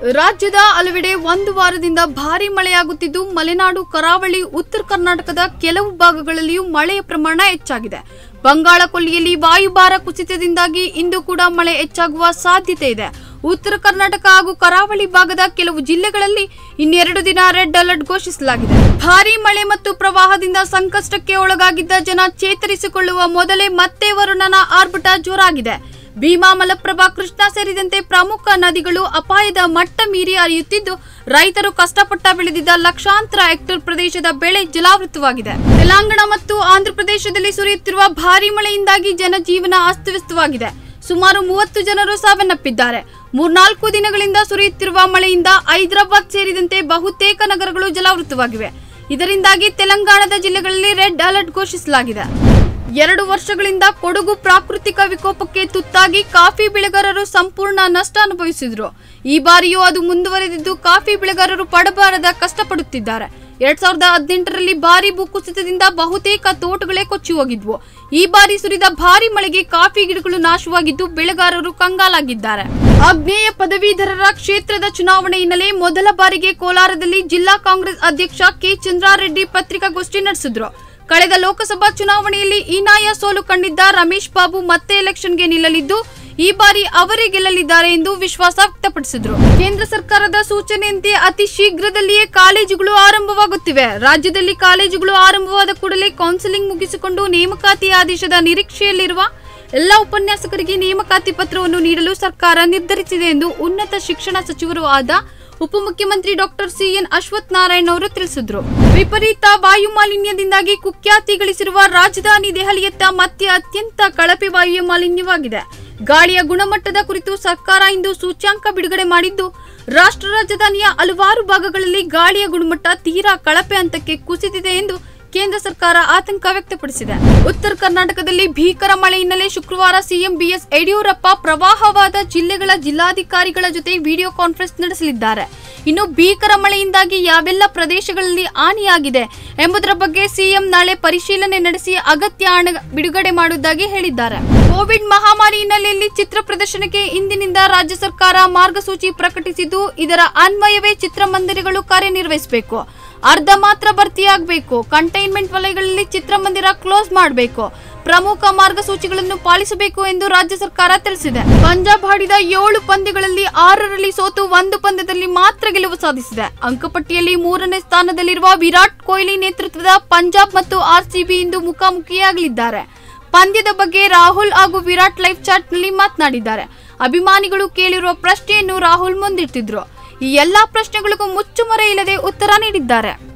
ರಾಜ್ಯದ ಹಲವೆಡೆ ಒಂದು ವಾರದಿಂದ ಭಾರಿ ಮಳೆಯಾಗುತ್ತಿದ್ದು ಮಲೆನಾಡು ಕರಾವಳಿ ಉತ್ತರ ಕರ್ನಾಟಕದ ಕೆಲವು ಭಾಗಗಳಲ್ಲಿಯೂ ಮಳೆಯ ಪ್ರಮಾಣ ಹೆಚ್ಚಾಗಿದೆ ಬಂಗಾಳ ಕೊಲ್ಲಿಯಲ್ಲಿ ವಾಯುಭಾರ ಕುಸಿತದಿಂದಾಗಿ ಇಂದು ಕೂಡ ಮಳೆ ಹೆಚ್ಚಾಗುವ ಸಾಧ್ಯತೆ ಇದೆ ಉತ್ತರ ಕರ್ನಾಟಕ ಹಾಗೂ ಕರಾವಳಿ ಭಾಗದ ಕೆಲವು ಜಿಲ್ಲೆಗಳಲ್ಲಿ ಇನ್ನೆರಡು ದಿನ ರೆಡ್ ಅಲರ್ಟ್ ಘೋಷಿಸಲಾಗಿದೆ ಭಾರೀ ಮಳೆ ಮತ್ತು ಪ್ರವಾಹದಿಂದ ಸಂಕಷ್ಟಕ್ಕೆ ಒಳಗಾಗಿದ್ದ ಜನ ಚೇತರಿಸಿಕೊಳ್ಳುವ ಮೊದಲೇ ಮತ್ತೆ ವರುಣನ ಆರ್ಭಟ ಜೋರಾಗಿದೆ ಭೀಮಾ ಮಲಪ್ರಭಾ ಕೃಷ್ಣಾ ಸೇರಿದಂತೆ ಪ್ರಮುಖ ನದಿಗಳು ಅಪಾಯದ ಮಟ್ಟ ಮೀರಿ ಹರಿಯುತ್ತಿದ್ದು ರೈತರು ಕಷ್ಟಪಟ್ಟ ಬೆಳೆದಿದ್ದ ಲಕ್ಷಾಂತರ ಹೆಕ್ಟೇರ್ ಪ್ರದೇಶದ ಬೆಳೆ ಜಲಾವೃತವಾಗಿದೆ ತೆಲಂಗಾಣ ಮತ್ತು ಆಂಧ್ರಪ್ರದೇಶದಲ್ಲಿ ಸುರಿಯುತ್ತಿರುವ ಭಾರೀ ಮಳೆಯಿಂದಾಗಿ ಜನಜೀವನ ಅಸ್ತವ್ಯಸ್ತವಾಗಿದೆ ಸುಮಾರು ಮೂವತ್ತು ಜನರು ಸಾವನ್ನಪ್ಪಿದ್ದಾರೆ ಮೂರ್ನಾಲ್ಕು ದಿನಗಳಿಂದ ಸುರಿಯುತ್ತಿರುವ ಮಳೆಯಿಂದ ಹೈದರಾಬಾದ್ ಸೇರಿದಂತೆ ಬಹುತೇಕ ನಗರಗಳು ಜಲಾವೃತವಾಗಿವೆ ಇದರಿಂದಾಗಿ ತೆಲಂಗಾಣದ ಜಿಲ್ಲೆಗಳಲ್ಲಿ ರೆಡ್ ಅಲರ್ಟ್ ಘೋಷಿಸಲಾಗಿದೆ ಎರಡು ವರ್ಷಗಳಿಂದ ಕೊಡಗು ಪ್ರಾಕೃತಿಕ ವಿಕೋಪಕ್ಕೆ ತುತ್ತಾಗಿ ಕಾಫಿ ಬೆಳೆಗಾರರು ಸಂಪೂರ್ಣ ನಷ್ಟ ಅನುಭವಿಸಿದ್ರು ಈ ಬಾರಿಯೂ ಅದು ಮುಂದುವರೆದಿದ್ದು ಕಾಫಿ ಬೆಳೆಗಾರರು ಪಡಬಾರದ ಕಷ್ಟಪಡುತ್ತಿದ್ದಾರೆ ಎರಡ್ ಸಾವಿರದ ಹದಿನೆಂಟರಲ್ಲಿ ಭಾರಿ ಭೂಕುಸಿತದಿಂದ ಬಹುತೇಕ ತೋಟಗಳೇ ಕೊಚ್ಚಿ ಹೋಗಿದ್ವು ಈ ಬಾರಿ ಸುರಿದ ಭಾರಿ ಮಳೆಗೆ ಕಾಫಿ ಗಿಡಗಳು ನಾಶವಾಗಿದ್ದು ಬೆಳೆಗಾರರು ಕಂಗಾಲಾಗಿದ್ದಾರೆ ಆಗ್ನೇಯ ಪದವೀಧರರ ಕ್ಷೇತ್ರದ ಚುನಾವಣೆ ಹಿನ್ನೆಲೆ ಮೊದಲ ಬಾರಿಗೆ ಕೋಲಾರದಲ್ಲಿ ಜಿಲ್ಲಾ ಕಾಂಗ್ರೆಸ್ ಅಧ್ಯಕ್ಷ ಕೆ ಚಂದ್ರಾರೆಡ್ಡಿ ಪತ್ರಿಕಾಗೋಷ್ಠಿ ನಡೆಸಿದ್ರು ಕಳೆದ ಲೋಕಸಭಾ ಚುನಾವಣೆಯಲ್ಲಿ ಹೀನಾಯ ಸೋಲು ಕಂಡಿದ್ದ ರಮೇಶ್ ಬಾಬು ಮತ್ತೆ ಎಲೆಕ್ಷನ್ಗೆ ನಿಲ್ಲಲಿದ್ದು ಈ ಬಾರಿ ಅವರೇ ಗೆಲ್ಲಲಿದ್ದಾರೆ ಎಂದು ವಿಶ್ವಾಸ ವ್ಯಕ್ತಪಡಿಸಿದ್ರು ಕೇಂದ್ರ ಸರ್ಕಾರದ ಸೂಚನೆಯಂತೆ ಅತಿ ಶೀಘ್ರದಲ್ಲಿಯೇ ಕಾಲೇಜುಗಳು ಆರಂಭವಾಗುತ್ತಿವೆ ರಾಜ್ಯದಲ್ಲಿ ಕಾಲೇಜುಗಳು ಆರಂಭವಾದ ಕೂಡಲೇ ಕೌನ್ಸಿಲಿಂಗ್ ಮುಗಿಸಿಕೊಂಡು ನೇಮಕಾತಿ ಆದೇಶದ ನಿರೀಕ್ಷೆಯಲ್ಲಿರುವ ಎಲ್ಲ ಉಪನ್ಯಾಸಕರಿಗೆ ನೇಮಕಾತಿ ಪತ್ರವನ್ನು ನೀಡಲು ಸರ್ಕಾರ ನಿರ್ಧರಿಸಿದೆ ಎಂದು ಉನ್ನತ ಶಿಕ್ಷಣ ಸಚಿವರು ಆದ ಉಪಮುಖ್ಯಮಂತ್ರಿ ಡಾಕ್ಟರ್ ಸಿಎನ್ ಅಶ್ವಥ್ ನಾರಾಯಣ್ ಅವರು ತಿಳಿಸಿದ್ರು ವಿಪರೀತ ವಾಯು ಮಾಲಿನ್ಯದಿಂದಾಗಿ ಕುಖ್ಯಾತಿ ಗಳಿಸಿರುವ ರಾಜಧಾನಿ ದೆಹಲಿಯತ್ತ ಮತ್ತೆ ಅತ್ಯಂತ ಕಳಪೆ ವಾಯು ಮಾಲಿನ್ಯವಾಗಿದೆ ಗಾಳಿಯ ಗುಣಮಟ್ಟದ ಕುರಿತು ಸರ್ಕಾರ ಇಂದು ಸೂಚ್ಯಾಂಕ ಬಿಡುಗಡೆ ಮಾಡಿದ್ದು ರಾಷ್ಟ್ರ ರಾಜಧಾನಿಯ ಹಲವಾರು ಭಾಗಗಳಲ್ಲಿ ಗಾಳಿಯ ಗುಣಮಟ್ಟ ತೀರಾ ಕಳಪೆ ಹಂತಕ್ಕೆ ಕುಸಿದಿದೆ ಎಂದು ಕೇಂದ್ರ ಸರ್ಕಾರ ಆತಂಕ ವ್ಯಕ್ತಪಡಿಸಿದೆ ಉತ್ತರ ಕರ್ನಾಟಕದಲ್ಲಿ ಭೀಕರ ಮಳೆ ಹಿನ್ನೆಲೆ ಶುಕ್ರವಾರ ಸಿಎಂ ಬಿಎಸ್ ಯಡಿಯೂರಪ್ಪ ಪ್ರವಾಹವಾದ ಜಿಲ್ಲೆಗಳ ಜಿಲ್ಲಾಧಿಕಾರಿಗಳ ಜೊತೆ ವಿಡಿಯೋ ಕಾನ್ಫರೆನ್ಸ್ ನಡೆಸಲಿದ್ದಾರೆ ಇನ್ನು ಭೀಕರ ಮಳೆಯಿಂದಾಗಿ ಯಾವೆಲ್ಲ ಪ್ರದೇಶಗಳಲ್ಲಿ ಹಾನಿಯಾಗಿದೆ ಎಂಬುದರ ಬಗ್ಗೆ ಸಿಎಂ ನಾಳೆ ಪರಿಶೀಲನೆ ನಡೆಸಿ ಅಗತ್ಯ ಹಣ ಬಿಡುಗಡೆ ಮಾಡುವುದಾಗಿ ಹೇಳಿದ್ದಾರೆ ಕೋವಿಡ್ ಮಹಾಮಾರಿ ಹಿನ್ನೆಲೆಯಲ್ಲಿ ಚಿತ್ರ ಪ್ರದರ್ಶನಕ್ಕೆ ಇಂದಿನಿಂದ ರಾಜ್ಯ ಸರ್ಕಾರ ಮಾರ್ಗಸೂಚಿ ಪ್ರಕಟಿಸಿದ್ದು ಇದರ ಅನ್ವಯವೇ ಚಿತ್ರಮಂದಿರಗಳು ಕಾರ್ಯನಿರ್ವಹಿಸಬೇಕು ಅರ್ಧ ಮಾತ್ರ ಭರ್ತಿಯಾಗಬೇಕು ಕಂಟೈನ್ಮೆಂಟ್ ವಲಯಗಳಲ್ಲಿ ಚಿತ್ರಮಂದಿರ ಕ್ಲೋಸ್ ಮಾಡಬೇಕು ಪ್ರಮುಖ ಮಾರ್ಗಸೂಚಿಗಳನ್ನು ಪಾಲಿಸಬೇಕು ಎಂದು ರಾಜ್ಯ ಸರ್ಕಾರ ತಿಳಿಸಿದೆ ಪಂಜಾಬ್ ಆಡಿದ ಏಳು ಪಂದ್ಯಗಳಲ್ಲಿ ಆರರಲ್ಲಿ ಸೋತು ಒಂದು ಪಂದ್ಯದಲ್ಲಿ ಮಾತ್ರ ಗೆಲುವು ಸಾಧಿಸಿದೆ ಅಂಕಪಟ್ಟಿಯಲ್ಲಿ ಮೂರನೇ ಸ್ಥಾನದಲ್ಲಿರುವ ವಿರಾಟ್ ಕೊಹ್ಲಿ ನೇತೃತ್ವದ ಪಂಜಾಬ್ ಮತ್ತು ಆರ್ಸಿಬಿ ಇಂದು ಮುಖಾಮುಖಿಯಾಗಲಿದ್ದಾರೆ ಪಂದ್ಯದ ಬಗ್ಗೆ ರಾಹುಲ್ ಹಾಗೂ ವಿರಾಟ್ ಲೈವ್ ಚಾಟ್ನಲ್ಲಿ ಮಾತನಾಡಿದ್ದಾರೆ ಅಭಿಮಾನಿಗಳು ಕೇಳಿರುವ ಪ್ರಶ್ನೆಯನ್ನು ರಾಹುಲ್ ಮುಂದಿಟ್ಟಿದ್ರು ಈ ಎಲ್ಲಾ ಪ್ರಶ್ನೆಗಳಿಗೂ ಮುಚ್ಚುಮರೆ ಇಲ್ಲದೆ ಉತ್ತರ ನೀಡಿದ್ದಾರೆ